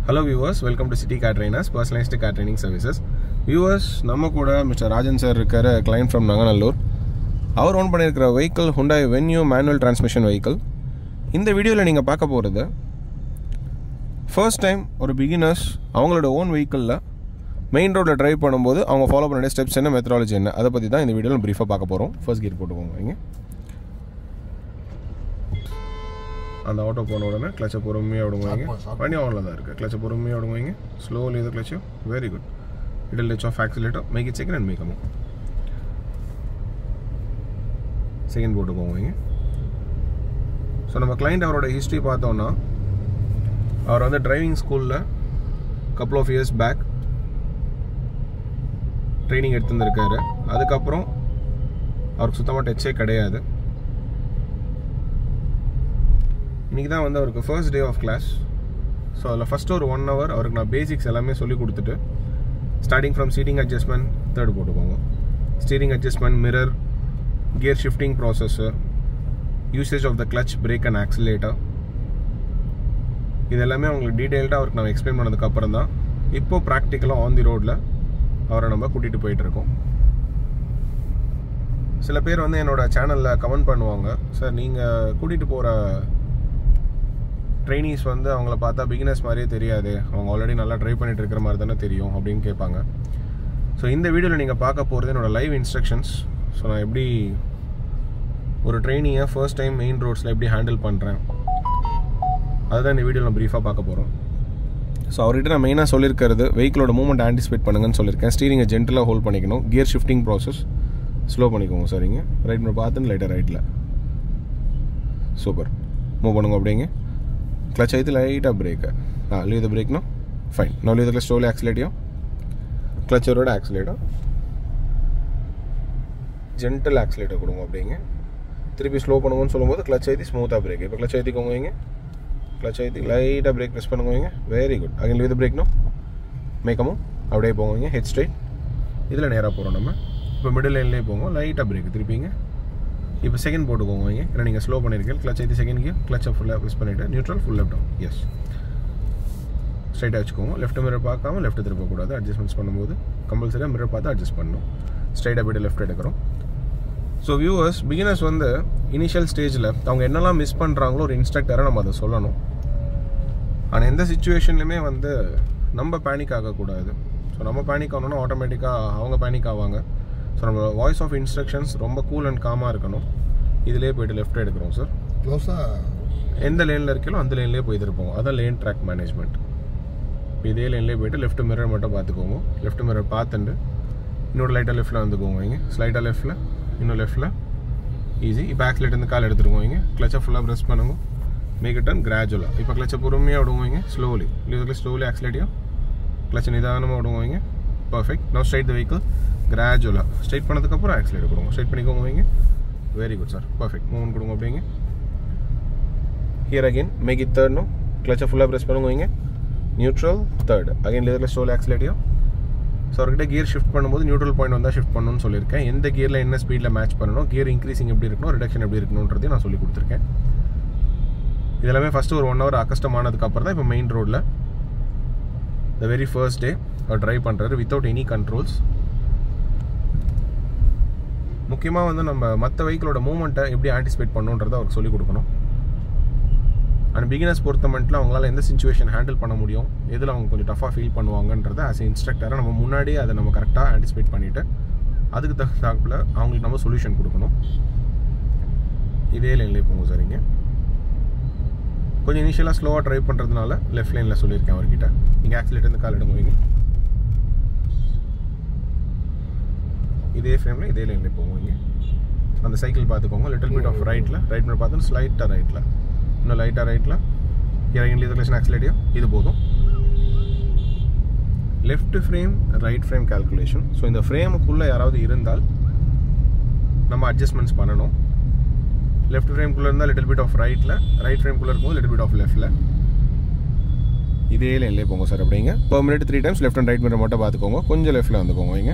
hello viewers welcome to city car trainers personalised car training services viewers நம்ம கூட mister Rajan sir இருக்கார் client from Nanganallur அவர் own பண்ணியிருக்கிற vehicle Hyundai Venue manual transmission vehicle இந்த வீடியோவில் நீங்கள் பார்க்க போகிறது ஃபர்ஸ்ட் டைம் ஒரு பிகினர்ஸ் அவங்களோட ஓன் வெஹிக்கிளில் மெயின் ரோட்டில் டிரைவ் பண்ணும்போது அவங்க ஃபாலோ பண்ண ஸ்டெப்ஸ் என்ன மெத்தடாலஜி என்ன அதை பற்றி தான் இந்த வீடியோவில் ப்ரீஃபாக பார்க்க போகிறோம் ஃபர்ஸ்ட் கியர் போட்டுக்கோங்க வைங்க அந்த ஆட்டோ போன உடனே கிளச்சை பொறுமையாக விடுவாங்க வண்டி ஆனில் தான் இருக்குது கிளச்சை பொறுமையாக விடுவாங்க ஸ்லோலி இது கிளச்சோ வெரி குட் இடில் லெச் off accelerator make it second and make அமௌ செகண்ட் போட்டுக்கோங்க வைங்க ஸோ நம்ம கிளைண்ட் அவரோட ஹிஸ்ட்ரி பார்த்தோன்னா அவர் வந்து டிரைவிங் ஸ்கூலில் couple of years back training எடுத்துருந்துருக்காரு அதுக்கப்புறம் அவருக்கு சுத்தமாக டச்சே கிடையாது இன்றைக்கி தான் வந்து அவருக்கு first day of class so அதில் ஃபஸ்ட்டு ஒரு ஒன் ஹவர் அவருக்கு நான் பேசிக்ஸ் எல்லாமே சொல்லி கொடுத்துட்டு starting from seating adjustment third போட்டுக்கோங்க steering adjustment mirror gear shifting process usage of the clutch brake and accelerator இது எல்லாமே அவங்களுக்கு டீட்டெயில்டாக அவருக்கு நம்ம எக்ஸ்பிளைன் பண்ணதுக்கப்புறம் தான் இப்போ ப்ராக்டிக்கலாக ஆன் தி ரோடில் அவரை நம்ம கூட்டிகிட்டு போயிட்டுருக்கோம் சில பேர் வந்து என்னோட சேனலில் கமெண்ட் பண்ணுவாங்க சார் நீங்கள் கூட்டிகிட்டு போகிற ட்ரைனிஸ் வந்து அவங்கள பார்த்தா பிகினர்ஸ் மாதிரியே தெரியாது அவங்க ஆல்ரெடி நல்லா ட்ரை பண்ணிட்டு இருக்கிற மாதிரி தானே தெரியும் அப்படின்னு கேட்பாங்க ஸோ இந்த வீடியோவில் நீங்கள் பார்க்க போகிறது என்னோட லைவ் இன்ஸ்ட்ரக்ஷன்ஸ் ஸோ நான் எப்படி ஒரு ட்ரைனிங்கை ஃபர்ஸ்ட் டைம் மெயின் ரோட்ஸில் எப்படி ஹேண்டில் பண்ணுறேன் அதுதான் இந்த வீடியோவில் நான் ப்ரீஃபாக பார்க்க போகிறோம் ஸோ அவர்கிட்ட நான் மெயினாக சொல்லியிருக்கிறது வெஹிக்கிளோட மூவ்மெண்ட் ஆன்டிசிபேட் பண்ணுங்கன்னு சொல்லியிருக்கேன் ஸ்டீரிங்கை ஜென்டலாக ஹோல்ட் பண்ணிக்கணும் கியர் ஷிஃப்டிங் ப்ராசஸ் ஸ்லோ பண்ணிக்கோங்க சரிங்க ரைட் மேலே பார்த்துன்னு லைட்டாக ரைட்டில் சூப்பர் மூவ் பண்ணுங்க அப்படிங்க கிளச் అయితే light brake leave the brake no fine no leave the clutch slowly accelerate యో கிளச் ஒரு ஆக்சிலேட்டர் ஜென்டல் ஆக்சிலேட்டர் கொடுங்க அப்படிங்க திருப்பி ஸ்லோ பண்ணுங்கன்னு சொல்லும்போது கிளச் ஐத்தி ஸ்மூத்தாக பிரேக் இப்போ கிளச் ஐத்திக்கோங்க வைங்க கிளச் ஐத்தி லைட்டாக பிரேக் ப்ரெஸ் பண்ணுங்க வைங்க very good again leave the brake no மேக்கமும் அப்படியே போங்க வைங்க ஹெட் ஸ்ட்ரைட் இதில் நேராக போகிறோம் நம்ம இப்போ மிடில் லைன்லேயே போங்க லைட்டாக பிரேக் திருப்பிங்க இப்போ செகண்ட் போட்டுக்கோங்க வைங்க ஏன்னா நீங்கள் ஸ்லோ பண்ணியிருக்கீங்க கிளச் ஐத்தி செகண்ட் கியர் கிளச்சை ஃபுல்லாக ப்ரெஸ் பண்ணிவிட்டு neutral full left down yes ஸ்ட்ரைட்டாக வச்சுக்கோங்க லெஃப்ட் மிரர் பார்க்காம லெஃப்ட் திருப்பக்கூடாது அட்ஜஸ்ட்மெண்ட்ஸ் பண்ணும்போது கம்பல்சரியாக மிரர் பார்த்து அட்ஜஸ்ட் பண்ணணும் ஸ்ட்ரைட்டாக போய்ட்டு லெஃப்ட் எடுக்கிறோம் ஸோ வியூவர்ஸ் பிகினர்ஸ் வந்து இனிஷியல் ஸ்டேஜில் அவங்க என்னெல்லாம் மிஸ் பண்ணுறாங்களோ ஒரு இன்ஸ்ட்ரக்டரை நம்ம அதை சொல்லணும் ஆனால் எந்த சுச்சுவேஷன்லையுமே வந்து நம்ம பேனிக் ஆகக்கூடாது ஸோ நம்ம பேனிக் ஆகணும்னா ஆட்டோமேட்டிக்காக அவங்க பேனிக் ஆவாங்க ஸோ நம்ம வாய்ஸ் ஆஃப் இன்ஸ்ட்ரக்ஷன்ஸ் ரொம்ப கூல் அண்ட் காமாக இருக்கணும் இதிலே போய்ட்டு லெஃப்ட் எடுக்கிறோம் சார் க்ளோஸாக எந்த லேனில் இருக்கீங்களோ அந்த லேன்லேயே போயிட்டு இருப்போம் அதான் லேன் ட்ராக் மேனேஜ்மெண்ட் இப்போ இதே லேன்லேயே போயிட்டு லெஃப்ட் மிரர் மட்டும் பார்த்துக்கோங்க லெஃப்ட் மிரர் பார்த்துட்டு இன்னொரு லைட்டாக லெஃப்ட்டில் வந்துக்கோங்க இங்கே ஸ்லைட்டாக லெஃப்ட்டில் இன்னும் லெஃப்ட்டில் ஈஸி இப்போ ஆக்சிலேட் கால் எடுத்துருக்கோங்க கிளச்சை ஃபுல்லாக ப்ரெஸ் பண்ணுங்க மேக் இட் அண்ட் கிராஜுவலாக இப்போ கிளச்சை பொறுமையாக விடுவோங்க ஸ்லோலி இல்லை ஸ்லோலி ஆக்சிலேட்டியும் கிளச்சை நிதானமாக விடுவோங்க perfect no straight the vehicle கிராஜுவலாக ஸ்ட்ரைட் பண்ணதுக்கப்புறம் ஆக்சிலேட் கொடுங்க ஸ்ட்ரைட் பண்ணிக்கோங்க வைங்க very good sir perfect movement கொடுங்க அப்படிங்க here again make it third no கிளச்சை ஃபுல்லாக ப்ரெஸ் பண்ணுங்க வைங்க நியூட்ரல் தேர்ட் அகைன் லேதில் ஸ்லோலி ஆக்சிலேட்டியும் ஸோ அவர்கிட்ட கியர் ஷிஃப்ட் பண்ணும்போது நியூட்ரல் பாயிண்ட் வந்தால் ஷிஃப்ட் பண்ணணும்னு சொல்லியிருக்கேன் எந்த கியரில் என்ன ஸ்பீடில் மேட்ச் பண்ணணும் கியர் இன்க்ரீசிங் எப்படி இருக்கணும் ரிடக்ஷன் எப்படி இருக்கணுன்றதையும் நான் சொல்லி கொடுத்துருக்கேன் இதெல்லாமே ஃபஸ்ட்டு ஒரு ஒன் ஹவர் அக்கஸ்டம் ஆனதுக்கப்புறம் தான் இப்போ மெயின் ரோடில் த வெரி ஃபர்ஸ்ட் டே அவர் ட்ரைவ் பண்ணுறாரு வித்தவுட் எனி கண்ட்ரோல்ஸ் முக்கியமாக வந்து நம்ம மற்ற வெஹிக்கிளோட மூவ்மெண்ட்டை எப்படி ஆன்டிசிபேட் பண்ணுன்றதை அவருக்கு சொல்லிக் கொடுக்கணும் அண்ட் பிகினர்ஸ் பொறுத்த மட்டும் அவங்களால எந்த சுச்சுவேஷன் ஹேண்டில் பண்ண முடியும் எதில் அவங்க கொஞ்சம் டஃபாக ஃபீல் பண்ணுவாங்கன்றத ஆஸ் இன்ஸ்ட்ரக்டராக நம்ம முன்னாடியே அதை நம்ம கரெக்டாக ஆன்டிசிபேட் பண்ணிவிட்டு அதுக்கு தகுந்தாப்பில் அவங்களுக்கு நம்ம சொல்யூஷன் கொடுக்கணும் இதே லைன்லேயே போங்க சரிங்க கொஞ்சம் இனிஷியலாக ஸ்லோவாக ட்ரைவ் பண்ணுறதுனால லெஃப்ட் லைனில் சொல்லியிருக்கேன் அவர்கிட்ட நீங்கள் ஆக்சிலேட்டர் கால் எடுங்க வைங்க இதே ஃப்ரேமில் இதே லைன்லேயே போவீங்க அந்த சைக்கிள் பார்த்துக்கோங்க லிட்டில் பிட் ஆஃப் ரைட்டில் ரைட் மேலே பார்த்து ஸ்லைட்டாக ரைட்டில் இன்னும் லைட்டாக ரைட்டில் இறங்கி லிதர்லேஷன் ஆக்சிலேட்டியோ இது போதும் left frame right frame calculation so இந்த ஃப்ரேமுக்குள்ளே யாராவது இருந்தால் நம்ம அட்ஜஸ்ட்மெண்ட்ஸ் பண்ணணும் லெஃப்ட் ஃப்ரேம்குள்ளே இருந்தால் லிட்டில் பிட் ஆஃப் ரைட்டில் ரைட் ஃப்ரேம்குள்ளே இருக்கும்போது லிட்டில் பிட் ஆஃப் லெஃப்ட்டில் இதே லைன்லேயே போங்க சார் அப்படிங்க per minute three times left and right mirror மட்டும் பார்த்துக்கோங்க கொஞ்சம் லெஃப்ட்டில் வந்துக்கோங்க வைங்க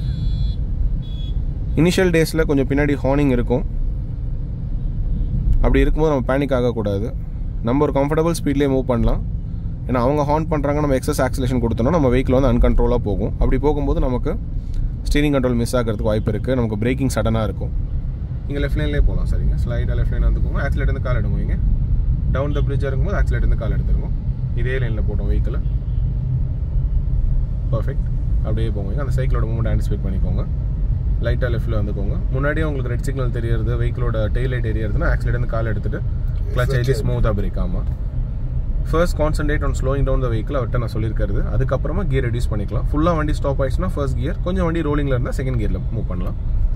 இனிஷியல் டேஸில் கொஞ்சம் பின்னாடி ஹார்னிங் இருக்கும் அப்படி இருக்கும்போது நம்ம பேனிக் ஆகக்கூடாது நம்ம ஒரு கம்ஃபர்டபுள் ஸ்பீட்லேயே மூவ் பண்ணலாம் ஏன்னா அவங்க ஹார்ன் பண்ணுறாங்க நம்ம எக்ஸஸ் ஆக்சிலேஷன் கொடுத்தோம்னா நம்ம வெஹிக்கிள் வந்து அன்கண்ட்ரோலாக போகும் அப்படி போகும்போது நமக்கு ஸ்டீரிங் கண்ட்ரோல் மிஸ் ஆகிறதுக்கு வாய்ப்பு இருக்குது நமக்கு பிரேக்கிங் சடனாக இருக்கும் இங்கே லெஃப்ட் லைன்லேயே போகலாம் சரிங்க ஸ்லைடாக லெஃப்ட் லைன் வந்துக்கோங்க ஆக்சிலேட் இருந்து கால் எடுங்க டவுன் த பிரிட்ஜ் இருக்கும்போது ஆக்சிலேட் இருந்து கால் எடுத்துருங்க இதே லைனில் போட்டோம் வெஹிக்கிளை பர்ஃபெக்ட் அப்படியே போங்க அந்த சைக்கிளோட மூமெண்ட் ஆன்டிசிபேட் பண்ணிக்கோங்க லைட்டாக லெஃப்ட்டில் வந்துக்கோங்க முன்னாடியே உங்களுக்கு ரெட் சிக்னல் தெரியறது வெஹிக்கிளோட டெய்ல் லைட் எரியறதுன்னா ஆக்சிலேட் இருந்து கால் எடுத்துட்டு கிளச் ஐடி ஸ்மூத்தாக பிரேக் ஆமாம் first concentrate on slowing down the vehicle அவர்கிட்ட நான் சொல்லியிருக்கிறது அதுக்கப்புறமா கியர் ரெடியூஸ் பண்ணிக்கலாம் ஃபுல்லாக வண்டி ஸ்டாப் ஆயிடுச்சுன்னா ஃபர்ஸ்ட் கியர் கொஞ்சம் வண்டி ரோலிங்கில் இருந்தால் செகண்ட் கியரில் மூவ் பண்ணலாம்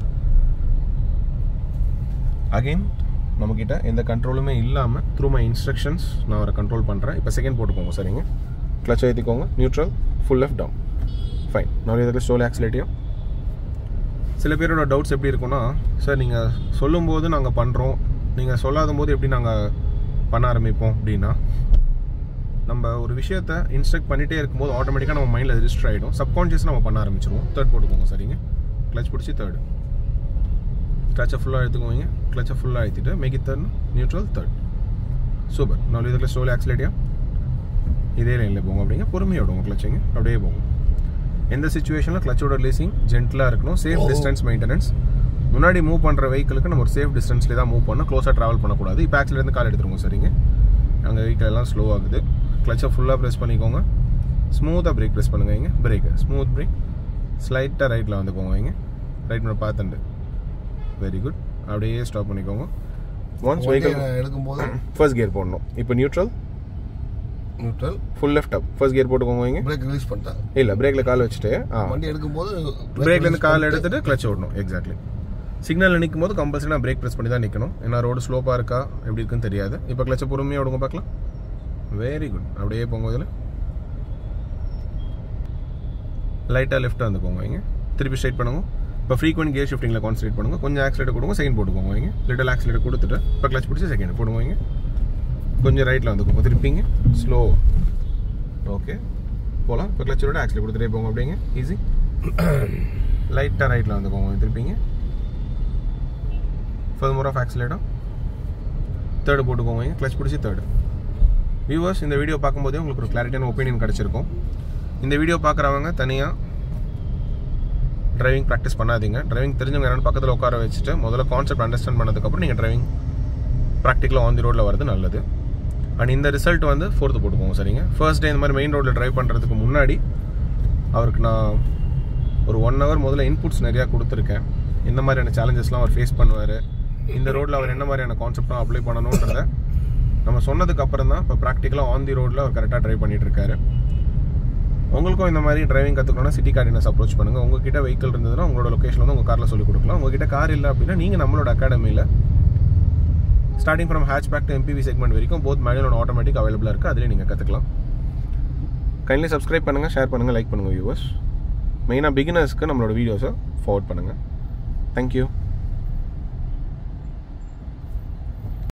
அகைன் நம்மக்கிட்ட எந்த கண்ட்ரோலுமே இல்லாமல் த்ரூ மை இன்ஸ்ட்ரக்ஷன்ஸ் நான் அவரை கண்ட்ரோல் பண்ணுறேன் இப்போ செகண்ட் போட்டுக்கோங்க சரிங்க கிளச் ஏற்றிக்கோங்க neutral full left down fine நான் இதில் ஸ்லோலி ஆக்சிலேட்டியும் சில பேரோட டவுட்ஸ் எப்படி இருக்குன்னா சார் நீங்கள் சொல்லும்போது நாங்கள் பண்ணுறோம் நீங்கள் சொல்லாத போது எப்படி நாங்கள் பண்ண ஆரம்பிப்போம் அப்படின்னா நம்ம ஒரு விஷயத்த இன்ஸ்ட்ரக்ட் பண்ணிகிட்டே இருக்கும்போது ஆட்டோமேட்டிக்காக நம்ம மைண்டில் ரெஜிஸ்டர் ஆகிடும் சப்கான்ஷியஸ் நம்ம பண்ண ஆரம்பிச்சிருவோம் தேர்ட் போட்டுக்கோங்க சரிங்க கிளச் பிடிச்சி தேர்டு கிளச்சை ஃபுல்லாக எடுத்துக்கோங்க கிளச்சை ஃபுல்லாக அழுத்திட்டு make it third neutral third super நான் இதில் ஸ்லோலி ஆக்சிலேட்டியா இதே லைனில் போங்க அப்படிங்க பொறுமையாக விடுங்க கிளச்சிங்க அப்படியே போங்க எந்த சுச்சுவேஷனில் கிளச்சோட ரிலீசிங் ஜென்டலாக இருக்கணும் சேஃப் டிஸ்டன்ஸ் மெயின்டெனன்ஸ் முன்னாடி மூவ் பண்ணுற வெஹிக்கிளுக்கு நம்ம ஒரு சேஃப் டிஸ்டன்ஸ்லேயே தான் மூவ் பண்ணணும் க்ளோஸாக ட்ராவல் பண்ணக்கூடாது இப்போ ஆக்சிலேருந்து கால் எடுத்துருங்க சரிங்க அங்கே வெஹிக்கிள் எல்லாம் ஸ்லோ ஆகுது கிளச்சை ஃபுல்லாக ப்ரெஸ் பண்ணிக்கோங்க ஸ்மூத்தாக பிரேக் ப்ரெஸ் பண்ணுங்க இங்கே பிரேக்கு ஸ்மூத் பிரேக் ஸ்லைட்டாக ரைட்டில் வந்துக்கோங்க இங்கே ரைட் பண்ண பார்த்துண்டு வெரி குட் அப்படியே ஸ்டாப் பண்ணிக்கோங்க ஒன்ஸ் வண்டியை வெஹிக்கிள் நான் எடுக்கும்போது ஃபர்ஸ்ட் கியர் போடணும் இப்போ neutral neutral full left up first gear போட்டுக்கோங்க இங்கே பிரேக் ரிலீஸ் பண்ணிட்டேன் இல்லை பிரேக்கில் கால் வச்சுட்டு ஆ வண்டி எடுக்கும்போது பிரேக்லேருந்து கால் எடுத்துட்டு கிளச் ஓடணும் எக்ஸாக்ட்லி சிக்னல் நிற்கும் போது கம்பல்சரி நான் பிரேக் ப்ரெஸ் பண்ணி தான் நிற்கணும் ஏன்னா ரோடு ஸ்லோப்பாக இருக்கா எப்படி இருக்குன்னு தெரியாது இப்போ கிளச்சை பொறுமையாக விடுங்க பார்க்கலாம் வெரி குட் அப்படியே போங்க இதில் லைட்டாக லெஃப்ட் வந்துக்கோங்க இங்கே திருப்பி ஸ்ட்ரைட் பண்ணுங்க இப்போ ஃப்ரீக்வெண்ட் கியர் ஷிஃப்டிங்கில் கான்சன்ட்ரேட் பண்ணுங்க கொஞ்சம் ஆக்சிலேட்டர் கொடுங்க செகண்ட் போட்டுக்கோங்க இங்கே லிட்டில் ஆக்சிலேட்டர் கொடுத்துட்டு இப்போ கிளச் பிடிச்சி செகண்ட் போடுங்க இங்கே கொஞ்சம் ரைட்டில் வந்துக்கோங்க திருப்பிங்க ஸ்லோ ஓகே போகலாம் இப்போ கிளச்சரோட ஆக்சிலேட் கொடுத்துட்டே போங்க அப்படிங்க ஈஸி லைட்டாக ரைட்டில் வந்துக்கோங்க திருப்பிங்க further more of accelerator third போட்டுக்கோங்க கிளச் பிடிச்சி தேர்டு வியூவர்ஸ் இந்த வீடியோ பார்க்கும்போதே உங்களுக்கு ஒரு கிளாரிட்டியான ஒப்பீனியன் கிடச்சிருக்கும் இந்த வீடியோ பார்க்குறவங்க தனியாக டிரைவிங் ப்ராக்டிஸ் பண்ணாதீங்க டிரைவிங் தெரிஞ்சவங்க என்னென்னு பக்கத்தில் உட்கார வச்சுட்டு முதல்ல கான்செப்ட் அண்டர்ஸ்டாண்ட் பண்ணதுக்கப்புறம் நீங்கள் டிரைவிங் ப்ராக்டிக்கலாக ஆன் தி ரோட்டில் வரது நல்லது அண்ட் இந்த ரிசல்ட் வந்து ஃபோர்த்து போட்டுக்கோங்க சரிங்க ஃபர்ஸ்ட் டே இந்த மாதிரி மெயின் ரோட்டில் ட்ரைவ் பண்ணுறதுக்கு முன்னாடி அவருக்கு நான் ஒரு ஒன் ஹவர் முதல்ல இன்புட்ஸ் நிறையா கொடுத்துருக்கேன் எந்த மாதிரியான சேலஞ்சஸ்லாம் அவர் ஃபேஸ் பண்ணுவார் இந்த ரோட்டில் அவர் என்ன மாதிரியான கான்செப்ட்லாம் அப்ளை பண்ணணுன்றத நம்ம சொன்னதுக்கு அப்புறம் தான் இப்போ ப்ராக்டிக்கலாக ஆன் தி ரோட்டில் அவர் கரெக்டாக ட்ரைவ் பண்ணிட்டு இருக்காரு உங்களுக்கும் இந்த மாதிரி டிரைவிங் கற்றுக்கணும்னா சிட்டி கார்டினஸ் அப்ரோச் பண்ணுங்கள் உங்ககிட்ட வெஹிக்கிள் இருந்ததுன்னா உங்களோட லொக்கேஷன் வந்து உங்கள் காரில் சொல்லிக் கொடுக்கலாம் உங்ககிட்ட கார் இல்லை அப்படின்னா நீங்கள் நம்மளோட அகாடமியில் starting from hatchback to MPV segment வரைக்கும் போத் மேனுவல் அண்ட் ஆட்டோமேட்டிக் அவைலபிளாக இருக்குது அதிலே நீங்கள் கற்றுக்கலாம் கைண்ட்லி சப்ஸ்கிரைப் பண்ணுங்கள் ஷேர் பண்ணுங்கள் லைக் பண்ணுங்கள் வியூவர்ஸ் மெயினாக பிகினர்ஸ்க்கு நம்மளோட வீடியோஸை ஃபார்வர்ட் பண்ணுங்கள் தேங்க்யூ